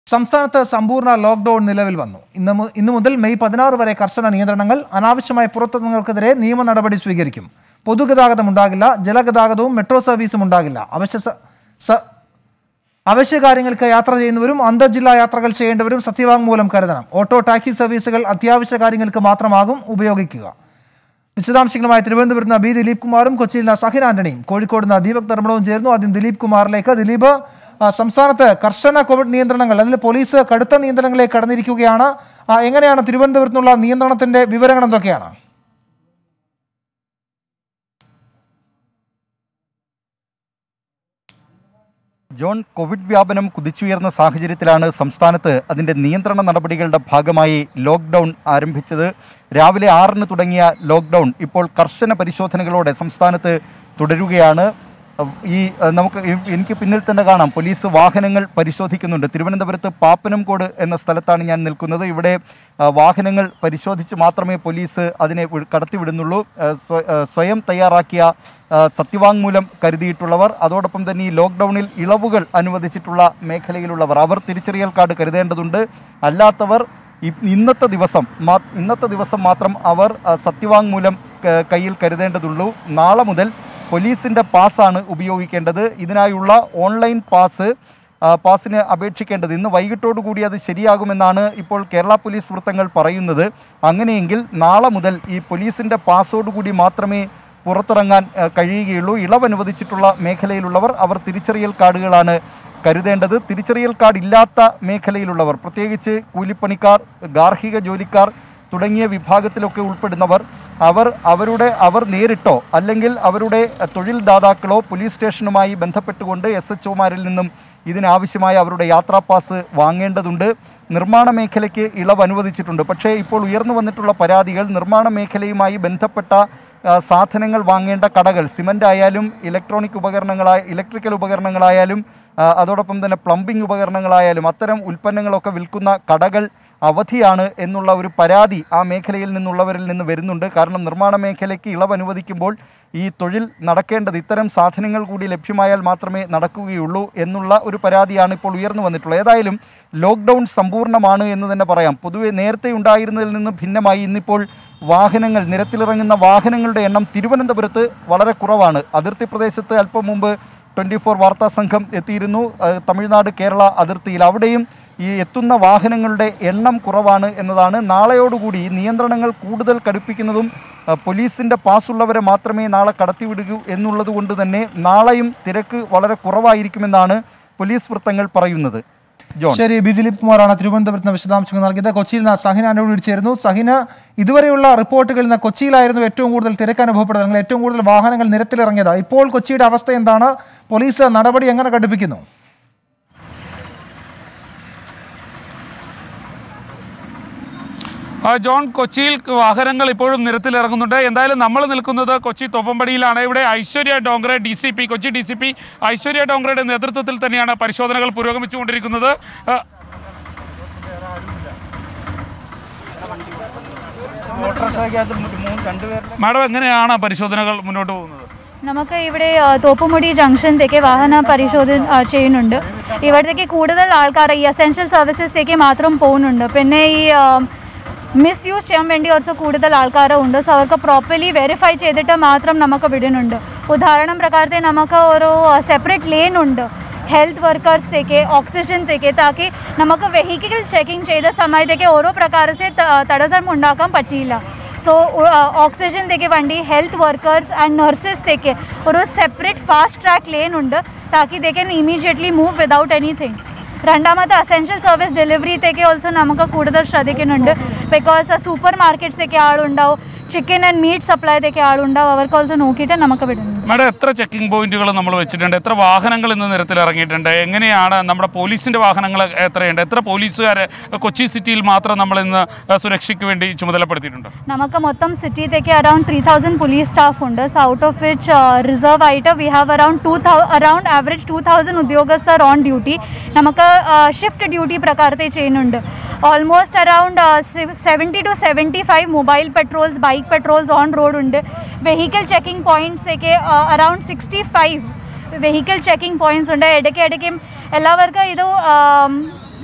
സംസ്ഥാനത്ത് സമ്പൂർണ്ണ ലോക്ക്ഡൌൺ നിലവിൽ വന്നു ഇന്ന് മു- ഇന്നു മുതൽ മെയ് പതിനാറ് വരെ കർശന നിയന്ത്രണങ്ങൾ അനാവശ്യമായ പുറത്തുനിന്നവർക്കെതിരെ നിയമ നടപടി സ്വീകരിക്കും പൊതുഗതാഗതം ഉണ്ടാകില്ല ജലഗതാഗതവും മെട്രോ സർവീസും ഉണ്ടാകില്ല അവശ്യ സ- സ- അവശ്യ കാര്യങ്ങൾക്ക് യാത്ര ചെയ്യുന്നവരും അന്തർജില്ലാ യാത്രകൾ ചെയ്യേണ്ടവരും സത്യവാങ്മൂലം കരുതണം ഓട്ടോ ടാക്സി സർവീസുകൾ അത്യാവശ്യ കാര്യങ്ങൾക്ക് മാത്രമാകും ഉപയോഗിക്കുക വിശദാംശങ്ങളുമായി തിരുവനന്തപുരത്ത് നിന്ന് ബി ദിലീപ് കുമാറും കൊച്ചിയിൽ നിന്ന് സഹിൻ ആന്റണിയും കോഴിക്കോട് നിന്ന് ദീപക് ധർമ്മടവും ചേർന്നു ആദ്യം ദിലീപ് കുമാറിലേക്ക് ദിലീപ് ആ, സംസ്ഥാനത്ത് കർശന കോവിഡ് നിയന്ത്രണങ്ങൾ അതിൽ പോലീസ് കടുത്ത നിയന്ത്രണങ്ങളിലേക്ക് കടന്നിരിക്കുകയാണ് ആ, എങ്ങനെയാണ് തിരുവനന്തപുരത്ത് നിന്നുള്ള നിയന്ത്രണത്തിന്റെ വിവരങ്ങൾ എന്തൊക്കെയാണ് ജോൺ കോവിഡ് വ്യാപനം കുതിച്ചുയർന്ന സാഹചര്യത്തിലാണ് സംസ്ഥാനത്ത് അതിൻ്റെ നിയന്ത്രണ നടപടികളുടെ ഭാഗമായി ലോക്ക്ഡൗൺ ആരംഭിച്ചത് രാവിലെ ആറിന് തുടങ്ങിയ ലോക്ക്ഡൗൺ ഇപ്പോൾ കർശന പരിശോധനകളോടെ സംസ്ഥാനത്ത് തുടരുകയാണ് അഹ് ഈ അഹ് നമുക്ക് എ- എനിക്ക് പിന്നിൽ തന്നെ കാണാം പോലീസ് വാഹനങ്ങൾ പരിശോധിക്കുന്നുണ്ട് തിരുവനന്തപുരത്ത് പാപ്പനംകോട് എന്ന സ്ഥലത്താണ് ഞാൻ നിൽക്കുന്നത് ഇവിടെ അഹ് വാഹനങ്ങൾ പരിശോധിച്ച് മാത്രമേ പോലീസ് അതിനെ വി- കടത്തിവിടുന്നുള്ളൂ അഹ് സ്വ- അഹ് സ്വയം തയ്യാറാക്കിയ അഹ് സത്യവാങ്മൂലം കരുതിയിട്ടുള്ളവർ അതോടൊപ്പം തന്നെ ഈ ലോക്ക്ഡൗണിൽ ഇളവുകൾ അനുവദിച്ചിട്ടുള്ള മേഖലയിലുള്ളവർ അവർ തിരിച്ചറിയൽ കാർഡ് കരുതേണ്ടതുണ്ട് അല്ലാത്തവർ ഇ- ഇന്നത്തെ ദിവസം മാ- ഇന്നത്തെ ദിവസം മാത്രം അവർ അഹ് സത്യവാങ്മൂലം ക- കയ്യിൽ കരുതേണ്ടതുള്ളൂ നാളെ മുതൽ പോലീസിൻ്റെ പാസ്സാണ് ഉപയോഗിക്കേണ്ടത് ഇതിനായുള്ള ഓൺലൈൻ പാസ് ആ, പാസിന് അപേക്ഷിക്കേണ്ടത് ഇന്ന് വൈകിട്ടോടു കൂടി അത് ശരിയാകുമെന്നാണ് ഇപ്പോൾ കേരള പോലീസ് വൃത്തങ്ങൾ പറയുന്നത് അങ്ങനെയെങ്കിൽ നാളെ മുതൽ ഈ പോലീസിൻ്റെ പാസ്സോടുകൂടി മാത്രമേ പുറത്തിറങ്ങാൻ ആ, കഴിയുകയുള്ളൂ ഇളവ് അനുവദിച്ചിട്ടുള്ള മേഖലയിലുള്ളവർ അവർ തിരിച്ചറിയൽ കാർഡുകളാണ് കരുതേണ്ടത് തിരിച്ചറിയൽ കാർഡ് ഇല്ലാത്ത മേഖലയിലുള്ളവർ പ്രത്യേകിച്ച് കൂലിപ്പണിക്കാർ ഗാർഹിക ജോലിക്കാർ തുടങ്ങിയ വിഭാഗത്തിലൊക്കെ ഉൾപ്പെടുന്നവർ അവർ അവരുടെ അവർ നേരിട്ടോ അല്ലെങ്കിൽ അവരുടെ അഹ്, തൊഴിൽ ദാതാക്കളോ പോലീസ് സ്റ്റേഷനുമായി ബന്ധപ്പെട്ടുകൊണ്ട് എസ് എച്ച് ഒമാരിൽ നിന്നും ഇതിനാവശ്യമായ അവരുടെ യാത്രാ പാസ് വാങ്ങേണ്ടതുണ്ട് നിർമ്മാണ മേഖലയ്ക്ക് ഇളവ് അനുവദിച്ചിട്ടുണ്ട് പക്ഷേ ഇപ്പോൾ ഉയർന്നു വന്നിട്ടുള്ള പരാതികൾ നിർമ്മാണ മേഖലയുമായി ബന്ധപ്പെട്ട ആ, സാധനങ്ങൾ വാങ്ങേണ്ട കടകൾ സിമൻ്റ് ആയാലും ഇലക്ട്രോണിക് ഉപകരണങ്ങളായ ഇലക്ട്രിക്കൽ ഉപകരണങ്ങളായാലും ആ, അതോടൊപ്പം തന്നെ പ്ലംബിംഗ് ഉപകരണങ്ങളായാലും അത്തരം ഉൽപ്പന്നങ്ങളൊക്കെ വിൽക്കുന്ന കടകൾ അവധിയാണ് എന്നുള്ള ഒരു പരാതി ആ മേഖലയിൽ നിന്നുള്ളവരിൽ നിന്ന് വരുന്നുണ്ട് കാരണം നിർമ്മാണ മേഖലയ്ക്ക് ഇളവ് അനുവദിക്കുമ്പോൾ ഈ തൊഴിൽ നടക്കേണ്ടത് ഇത്തരം സാധനങ്ങൾ കൂടി ലഭ്യമായാൽ മാത്രമേ നടക്കുകയുള്ളൂ എന്നുള്ള ഒരു പരാതിയാണ് ഇപ്പോൾ ഉയർന്നു വന്നിട്ടുള്ളത് ഏതായാലും ലോക്ക്ഡൗൺ സമ്പൂർണ്ണമാണ് എന്ന് തന്നെ പറയാം പൊതുവെ നേരത്തെ ഉണ്ടായിരുന്നതിൽ നിന്ന് ഭിന്നമായി ഇന്നിപ്പോൾ വാഹനങ്ങൾ നിരത്തിലിറങ്ങുന്ന വാഹനങ്ങളുടെ എണ്ണം തിരുവനന്തപുരത്ത് വളരെ കുറവാണ് അതിർത്തി പ്രദേശത്ത് അല്പം മുമ്പ് ട്വൻറ്റി ഫോർ വാർത്താ സംഘം എത്തിയിരുന്നു അഹ് തമിഴ്നാട് കേരള അതിർത്തിയിൽ അവിടെയും ഈ എത്തുന്ന വാഹനങ്ങളുടെ എണ്ണം കുറവാണ് എന്നതാണ് നാളെയോടുകൂടി ഈ നിയന്ത്രണങ്ങൾ കൂടുതൽ കടുപ്പിക്കുന്നതും അഹ് പോലീസിൻ്റെ പാസ്സുള്ളവരെ മാത്രമേ നാളെ കടത്തിവിടൂ എന്നുള്ളത് കൊണ്ട് തന്നെ നാളെയും തിരക്ക് വളരെ കുറവായിരിക്കുമെന്നാണ് പോലീസ് വൃത്തങ്ങൾ പറയുന്നത് ജോൺ ശരി ബി ദിലീപ് കുമാറാണ് തിരുവനന്തപുരത്ത് നിന്ന് വിശദാംശങ്ങൾ നൽകിയത് കൊച്ചിയിൽ നിന്ന് സഹിൻ ആന്റണിയോട് ചേരുന്നു സഹിന് ഇതുവരെയുള്ള റിപ്പോർട്ടുകളിൽ നിന്ന് കൊച്ചിയിലായിരുന്നു ഏറ്റവും കൂടുതൽ തിരക്ക് അനുഭവപ്പെടുന്നത് അല്ലെങ്കിൽ ഏറ്റവും കൂടുതൽ വാഹനങ്ങൾ നിരത്തിലിറങ്ങിയത് ഇപ്പോൾ കൊച്ചിയുടെ അവസ്ഥ എന്താണ് പോലീസ് നടപടി എങ്ങനെ കടുപ്പിക്കുന്നു ആ, ജോൺ കൊച്ചിയിൽ വാഹനങ്ങൾ ഇപ്പോഴും നിരത്തിലിറങ്ങുന്നുണ്ട് എന്തായാലും നമ്മൾ നിൽക്കുന്നത് കൊച്ചി തോപ്പമ്പടിയിലാണ് ഇവിടെ Aishwarya Dongre D C P Kochi D C P Aishwarya ഡോങ്റയുടെ നേതൃത്വത്തിൽ തന്നെയാണ് പരിശോധനകൾ പുരോഗമിച്ചുകൊണ്ടിരിക്കുന്നത് ആ, മാഡം എങ്ങനെയാണ് പരിശോധനകൾ മുന്നോട്ട് പോകുന്നത് നമുക്ക് ഇവിടെ ആ, തോപ്പുമുടി ജംഗ്ഷനിലേക്ക് വാഹന പരിശോധന ആ, ചെയ്യുന്നുണ്ട് ഇവിടത്തേക്ക് കൂടുതൽ ആൾക്കാർ ഈ അസെൻഷ്യൽ സർവീസസിലേക്ക് മാത്രം പോകുന്നുണ്ട് പിന്നെ ഈ മിസ്യൂസ് ചെയ്യാൻ വേണ്ടി കുറച്ച് കൂടുതൽ ആൾക്കാരും ഉണ്ട് സോ അവർക്ക് പ്രോപ്പർലി വെരിഫൈ ചെയ്തിട്ട് മാത്രം നമുക്ക് വിടുന്നുണ്ട് ഉദാഹരണം പ്രകാരത്തിൽ നമുക്ക് ഒരു സെപ്പറേറ്റ് ലേൻ ഉണ്ട് ഹെൽത്ത് വർക്കേഴ്സത്തേക്ക് ഓക്സിജനത്തേക്ക് താക്കി നമുക്ക് വെഹിക്കിൾ ചെക്കിംഗ് ചെയ്ത സമയത്തേക്ക് ഓരോ പ്രകാരത്തെ തടസ്സം ഉണ്ടാക്കാൻ പറ്റിയില്ല സോ ഓക്സിജനത്തേക്ക് വേണ്ടി ഹെൽത്ത് വർക്കേഴ്സ് ആൻഡ് നഴ്സസ്ത്തേക്ക് ഒരു സെപ്പറേറ്റ് ഫാസ്റ്റ് ട്രാക്ക് ലേൻ ഉണ്ട് താക്കി they can immediately move without anything രണ്ടാമത്തെ അസെൻഷ്യൽ സർവീസ് ഡെലിവറിത്തേക്ക് ഓൾസോ നമുക്ക് കൂടുതൽ ശ്രദ്ധിക്കുന്നുണ്ട് ബിക്കോസ് സൂപ്പർ മാർക്കറ്റ്സൊക്കെ ആളുണ്ടാവും ചിക്കൻ ആൻഡ് മീറ്റ് സപ്ലൈത്തേക്ക് ആളുണ്ടാവും അവർക്ക് ഓൾസോ നോക്കിയിട്ട് നമുക്ക് വിടുന്നുണ്ട് മാഡം എത്ര ചെക്കിംഗ് പോയിന്റുകൾ നമ്മൾ വെച്ചിട്ടുണ്ട് എത്ര വാഹനങ്ങൾ ഇന്ന് നിരത്തിലിറങ്ങിയിട്ടുണ്ട് എങ്ങനെയാണ് നമ്മുടെ പോലീസിന്റെ വാഹനങ്ങൾ എത്രയുണ്ട് എത്ര പോലീസുകാരെ കൊച്ചി സിറ്റിയിൽ മാത്രം നമ്മൾ ഇന്ന് സുരക്ഷയ്ക്ക് വേണ്ടി ചുമതലപ്പെടുത്തിയിട്ടുണ്ട് നമുക്ക് മൊത്തം സിറ്റിയിലേക്ക് around three thousand police staff ഉണ്ട് so out of which reserve ആയിട്ട് we have around two thou around average two thousand ഉദ്യോഗസ്ഥർ ഓൺ ഡ്യൂട്ടി നമുക്ക് ഷിഫ്റ്റ് ഡ്യൂട്ടി പ്രകാരത്തെ ചെയ്യുന്നുണ്ട് almost around seventy to seventy five mobile patrols bike patrols on road ഉണ്ട് vehicle checking പോയിൻറ്റ്സൊക്കെ around sixty five vehicle checking points ഉണ്ട് ഇടയ്ക്ക് ഇടയ്ക്കും എല്ലാവർക്കും ഇത് ആം,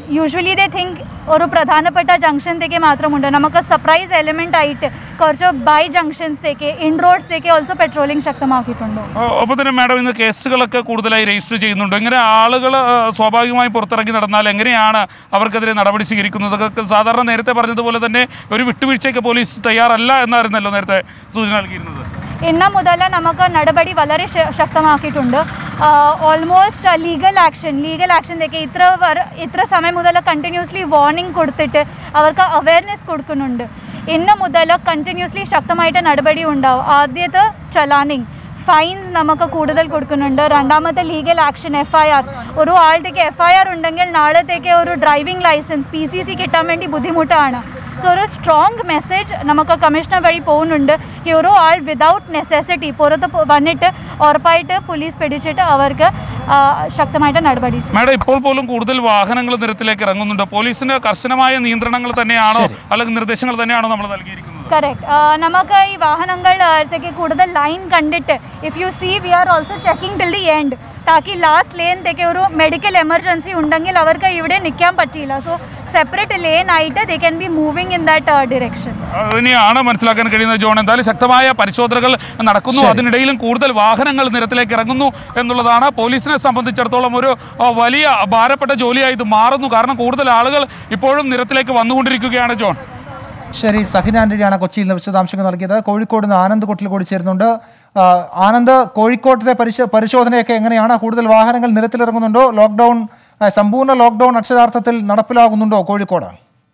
യൂഷ്വലി ദേ തിങ്ക് ഒരു പ്രധാനപ്പെട്ട ജംഗ്ഷനത്തേക്ക് മാത്രമുണ്ട് നമുക്ക് സർപ്രൈസ് എലിമെൻ്റ് ആയിട്ട് കുറച്ച് ബൈ ജംഗ്ഷൻസത്തേക്ക് ഇൻ റോഡ്സത്തേക്ക് ഓൾസോ പെട്രോളിംഗ് ശക്തമാക്കിയിട്ടുണ്ട് ഒ- ഒപ്പം തന്നെ മാഡം ഇന്ന് കേസുകളൊക്കെ കൂടുതലായി രജിസ്റ്റർ ചെയ്യുന്നുണ്ട് ഇങ്ങനെ ആളുകൾ സ്വാഭാവികമായി പുറത്തിറങ്ങി നടന്നാൽ എങ്ങനെയാണ് അവർക്കെതിരെ നടപടി സ്വീകരിക്കുന്നത് അതൊക്കെ സാധാരണ നേരത്തെ പറഞ്ഞതുപോലെ തന്നെ ഒരു വിട്ടുവീഴ്ചയ്ക്ക് പോലീസ് തയ്യാറല്ല എന്നായിരുന്നല്ലോ നേരത്തെ സൂചന നൽകിയിരുന്നത് ഇന്ന് മുതൽ നമുക്ക് നടപടി വളരെ ശ- ശക്തമാക്കിയിട്ടുണ്ട് ഓൾമോസ്റ്റ് ലീഗൽ ആക്ഷൻ ലീഗൽ ആക്ഷനിലേക്ക് ഇത്ര വർ ഇത്ര സമയം മുതൽ കണ്ടിന്യൂസ്ലി വാർണിംഗ് കൊടുത്തിട്ട് അവർക്ക് അവയർനെസ് കൊടുക്കുന്നുണ്ട് ഇന്ന് മുതൽ കണ്ടിന്യൂസ്ലി ശക്തമായിട്ട് നടപടി ഉണ്ടാവും ആദ്യത്തെ ചലാനിങ് ഫൈൻസ് നമുക്ക് കൂടുതൽ കൊടുക്കുന്നുണ്ട് രണ്ടാമത്തെ legal action F I R ഒരു ആളുടെ എഫ് ഐ ആർ ഉണ്ടെങ്കിൽ നാളത്തേക്ക് ഒരു driving licence P C C കിട്ടാൻ വേണ്ടി ബുദ്ധിമുട്ടാണ് സോ ഒരു സ്ട്രോങ് മെസ്സേജ് നമുക്ക് കമ്മീഷണർ വഴി പോകുന്നുണ്ട് ഈ ഒരു ആൾ വിതൗട്ട് നെസസിറ്റി പുറത്ത് പോ- വന്നിട്ട് ഉറപ്പായിട്ട് പോലീസ് പിടിച്ചിട്ട് അവർക്ക് ആ, ശക്തമായിട്ട് നടപടി മാഡം ഇപ്പോൾ പോലും കൂടുതൽ വാഹനങ്ങൾ നിരത്തിലേക്ക് ഇറങ്ങുന്നുണ്ട് പോലീസിന് കർശനമായ നിയന്ത്രണങ്ങൾ തന്നെയാണോ അല്ലെങ്കിൽ നിർദ്ദേശങ്ങൾ തന്നെയാണോ നമ്മൾ നൽകിയിരിക്കുന്നത് കറക്റ്റ് നമുക്ക് ഈ വാഹനങ്ങളിലേക്ക് കൂടുതൽ ലൈൻ കണ്ടിട്ട് if you see we are also checking till the end താക്കി ലാസ്റ്റ് ലെയിനത്തേക്ക് ഒരു മെഡിക്കൽ എമർജൻസി ഉണ്ടെങ്കിൽ അവർക്ക് ഇവിടെ നിൽക്കാൻ പറ്റിയില്ല സോ സെപ്പറേറ്റ് ലെയിൻ ആയിട്ട് they can be moving in that direction അതിനെയാണ് മനസ്സിലാക്കാൻ കഴിയുന്നത് ജോൺ എന്തായാലും ശക്തമായ പരിശോധനകൾ നടക്കുന്നു അതിനിടയിലും കൂടുതൽ വാഹനങ്ങൾ നിരത്തിലേക്ക് ഇറങ്ങുന്നു എന്നുള്ളതാണ് പോലീസിനെ സംബന്ധിച്ചിടത്തോളം ഒരു ആ, വലിയ ഭാരപ്പെട്ട ജോലിയായി ഇത് മാറുന്നു കാരണം കൂടുതൽ ആളുകൾ ഇപ്പോഴും നിരത്തിലേക്ക് വന്നുകൊണ്ടിരിക്കുകയാണ് ജോൺ ശരി സഹിൻ ആന്റണിയാണ് കൊച്ചിയിൽ നിന്ന് വിശദാംശങ്ങൾ നൽകിയത് കോഴിക്കോട് നിന്ന് ആനന്ദ് കൊട്ടിൽ കൂടി ചേരുന്നുണ്ട് ആ, ആനന്ദ് കോഴിക്കോട്ടത്തെ പരിശ പരിശോധനയൊക്കെ എങ്ങനെയാണ് കൂടുതൽ വാഹനങ്ങൾ നിരത്തിലിറങ്ങുന്നുണ്ടോ ലോക്ക്ഡൗൺ ആ, സമ്പൂർണ്ണ ലോക്ക്ഡൗൺ അക്ഷരാർത്ഥത്തിൽ നടപ്പിലാകുന്നുണ്ടോ കോഴിക്കോട്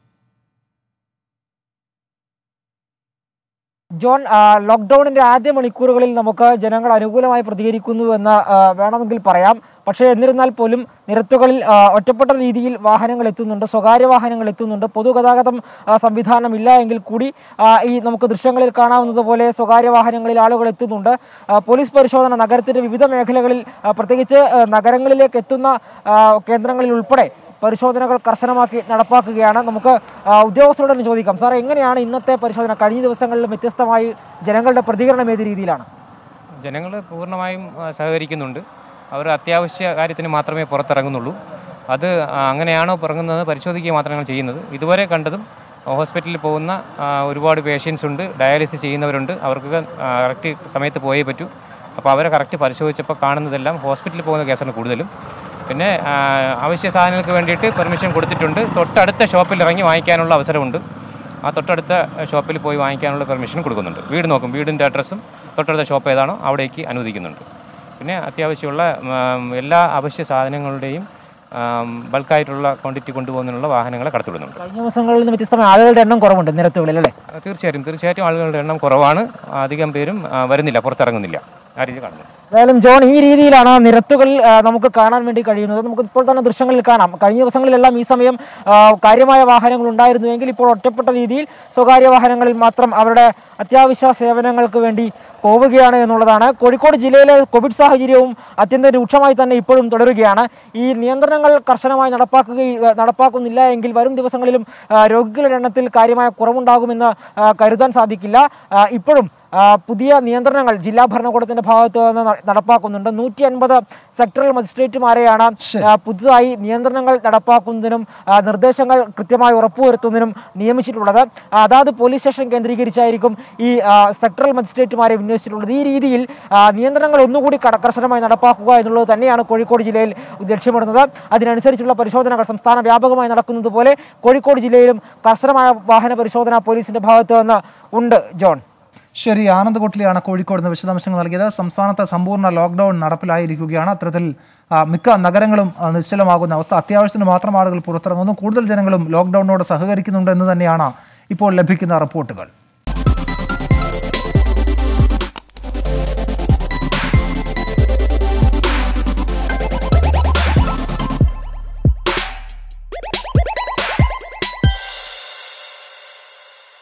ജോൺ ആ, ലോക്ക്ഡൌണിന്റെ ആദ്യ മണിക്കൂറുകളിൽ നമുക്ക് ജനങ്ങൾ അനുകൂലമായി പ്രതികരിക്കുന്നു എന്ന് ആ, വേണമെങ്കിൽ പറയാം പക്ഷേ എന്നിരുന്നാൽ പോലും നിരത്തുകളിൽ ആ, ഒറ്റപ്പെട്ട രീതിയിൽ വാഹനങ്ങൾ എത്തുന്നുണ്ട് സ്വകാര്യ വാഹനങ്ങൾ എത്തുന്നുണ്ട് പൊതുഗതാഗതം ആ, സംവിധാനം ഇല്ല എങ്കിൽ കൂടി ആ, ഈ നമുക്ക് ദൃശ്യങ്ങളിൽ കാണാവുന്നത് പോലെ സ്വകാര്യ വാഹനങ്ങളിൽ ആളുകൾ എത്തുന്നുണ്ട് ആ, പോലീസ് പരിശോധന നഗരത്തിന്റെ വിവിധ മേഖലകളിൽ ആ, പ്രത്യേകിച്ച് ആ, നഗരങ്ങളിലേക്ക് എത്തുന്ന ആ, കേന്ദ്രങ്ങളിൽ ഉൾപ്പെടെ പരിശോധനകൾ കർശനമാക്കി നടപ്പാക്കുകയാണ് നമുക്ക് ആ, ഉദ്യോഗസ്ഥരോട് തന്നെ ചോദിക്കാം സാർ എങ്ങനെയാണ് ഇന്നത്തെ പരിശോധന കഴിഞ്ഞ ദിവസങ്ങളിലും വ്യത്യസ്തമായി ജനങ്ങളുടെ പ്രതികരണം ഏത് രീതിയിലാണ് ജനങ്ങൾ പൂർണ്ണമായും ആ, സഹകരിക്കുന്നുണ്ട് അവർ അത്യാവശ്യ കാര്യത്തിന് മാത്രമേ പുറത്തിറങ്ങുന്നുള്ളൂ അത് ആ, അങ്ങനെയാണോ ഇറങ്ങുന്നത് പരിശോധിക്കുക മാത്രമാണ് ചെയ്യുന്നത് ഇതുവരെ കണ്ടതും ഹോസ്പിറ്റലിൽ പോകുന്ന ആ, ഒരുപാട് പേഷ്യൻസ് ഉണ്ട് ഡയാലിസിസ് ചെയ്യുന്നവരുണ്ട് അവർക്ക് കറക്റ്റ് സമയത്ത് പോയേ പറ്റൂ അപ്പോൾ അവരെ കറക്റ്റ് പരിശോധിച്ചപ്പോൾ കാണുന്നതെല്ലാം ഹോസ്പിറ്റലിൽ പോകുന്ന കേസാണ് കൂടുതലും പിന്നെ ആ, അവശ്യ സാധനങ്ങൾക്ക് വേണ്ടിയിട്ട് പെർമിഷൻ കൊടുത്തിട്ടുണ്ട് തൊട്ടടുത്ത ഷോപ്പിൽ ഇറങ്ങി വാങ്ങിക്കാനുള്ള അവസരമുണ്ട് ആ തൊട്ടടുത്ത ഷോപ്പിൽ പോയി വാങ്ങിക്കാനുള്ള പെർമിഷൻ കൊടുക്കുന്നുണ്ട് വീട് നോക്കും വീടിൻ്റെ അഡ്രസ്സും തൊട്ടടുത്ത ഷോപ്പ് ഏതാണോ അവിടേക്ക് അനുവദിക്കുന്നുണ്ട് പിന്നെ അത്യാവശ്യമുള്ള ഉം, എല്ലാ അവശ്യ സാധനങ്ങളുടെയും ബൾക്കായിട്ടുള്ള ക്വാണ്ടിറ്റി കൊണ്ടുപോകുന്നതിനുള്ള വാഹനങ്ങളെ കടത്തിവിടുന്നുണ്ട് കഴിഞ്ഞ ദിവസങ്ങളിൽ നിന്ന് വ്യത്യസ്തമായ ആളുകളുടെ എണ്ണം കുറവുണ്ട് നിരത്തുകളിൽ അല്ലേ ആ, തീർച്ചയായിട്ടും തീർച്ചയായിട്ടും ആളുകളുടെ എണ്ണം കുറവാണ് അധികം പേരും ആ, വരുന്നില്ല പുറത്തിറങ്ങുന്നില്ല ആ രീതി കാണുന്നു ഏതായാലും ജോൺ ഈ രീതിയിലാണ് നിരത്തുകളിൽ ആ, നമുക്ക് കാണാൻ വേണ്ടി കഴിയുന്നത് നമുക്ക് ഇപ്പോൾ തന്നെ ദൃശ്യങ്ങളിൽ കാണാം കഴിഞ്ഞ ദിവസങ്ങളിലെല്ലാം ഈ സമയം ആ, കാര്യമായ വാഹനങ്ങൾ ഉണ്ടായിരുന്നുവെങ്കിൽ ഇപ്പോൾ ഒറ്റപ്പെട്ട രീതിയിൽ സ്വകാര്യ വാഹനങ്ങളിൽ മാത്രം അവരുടെ അത്യാവശ്യ സേവനങ്ങൾക്ക് വേണ്ടി പോവുകയാണ് എന്നുള്ളതാണ് കോഴിക്കോട് ജില്ലയിലെ കോവിഡ് സാഹചര്യവും അത്യന്തം രൂക്ഷമായി തന്നെ ഇപ്പോഴും തുടരുകയാണ് ഈ നിയന്ത്രണങ്ങൾ കർശനമായി നടപ്പാക്കുക നടപ്പാക്കുന്നില്ല എങ്കിൽ വരും ദിവസങ്ങളിലും ആ, രോഗികളുടെ എണ്ണത്തിൽ കാര്യമായ കുറവുണ്ടാകുമെന്ന് ആ, കരുതാൻ സാധിക്കില്ല ആ, ഇപ്പോഴും ആ, പുതിയ നിയന്ത്രണങ്ങൾ ജില്ലാ ഭരണകൂടത്തിന്റെ ഭാഗത്ത് നിന്ന് ന- നടപ്പാക്കുന്നുണ്ട് നൂറ്റി അൻപത് സെക്ടറൽ മജിസ്ട്രേറ്റുമാരെയാണ് ആ, പുതുതായി നിയന്ത്രണങ്ങൾ നടപ്പാക്കുന്നതിനും ആ, നിർദ്ദേശങ്ങൾ കൃത്യമായി ഉറപ്പുവരുത്തുന്നതിനും നിയമിച്ചിട്ടുള്ളത് ആ, അതാത് പോലീസ് സ്റ്റേഷൻ കേന്ദ്രീകരിച്ചായിരിക്കും ഈ ആ, സെക്ടറൽ മജിസ്ട്രേറ്റുമാരെ വിന്യസിച്ചിട്ടുള്ളത് ഈ രീതിയിൽ ആ, നിയന്ത്രണങ്ങൾ ഒന്നുകൂടി കട- കർശനമായി നടപ്പാക്കുക എന്നുള്ളത് തന്നെയാണ് കോഴിക്കോട് ജില്ലയിൽ ലക്ഷ്യമിടുന്നത് അതിനനുസരിച്ചുള്ള പരിശോധനകൾ സംസ്ഥാന വ്യാപകമായി നടക്കുന്നത് പോലെ കോഴിക്കോട് ജില്ലയിലും കർശനമായ വാഹന പരിശോധന പോലീസിന്റെ ഭാഗത്ത് നിന്ന് ഉണ്ട് ജോൺ ശരി ആനന്ദ് കൊട്ടിലിയാണ് കോഴിക്കോട് നിന്ന് വിശദാംശങ്ങൾ നൽകിയത് സംസ്ഥാനത്ത് സമ്പൂർണ്ണ ലോക്ക്ഡൗൺ നടപ്പിലായിരിക്കുകയാണ് അത്തരത്തിൽ ആ, മിക്ക നഗരങ്ങളും ആ, നിശ്ചലമാകുന്ന അവസ്ഥ അത്യാവശ്യത്തിന് മാത്രം ആളുകൾ പുറത്തിറങ്ങുന്നു കൂടുതൽ ജനങ്ങളും ലോക്ക്ഡൗണിനോട് സഹകരിക്കുന്നുണ്ട് എന്ന് തന്നെയാണ് ഇപ്പോൾ ലഭിക്കുന്ന റിപ്പോർട്ടുകൾ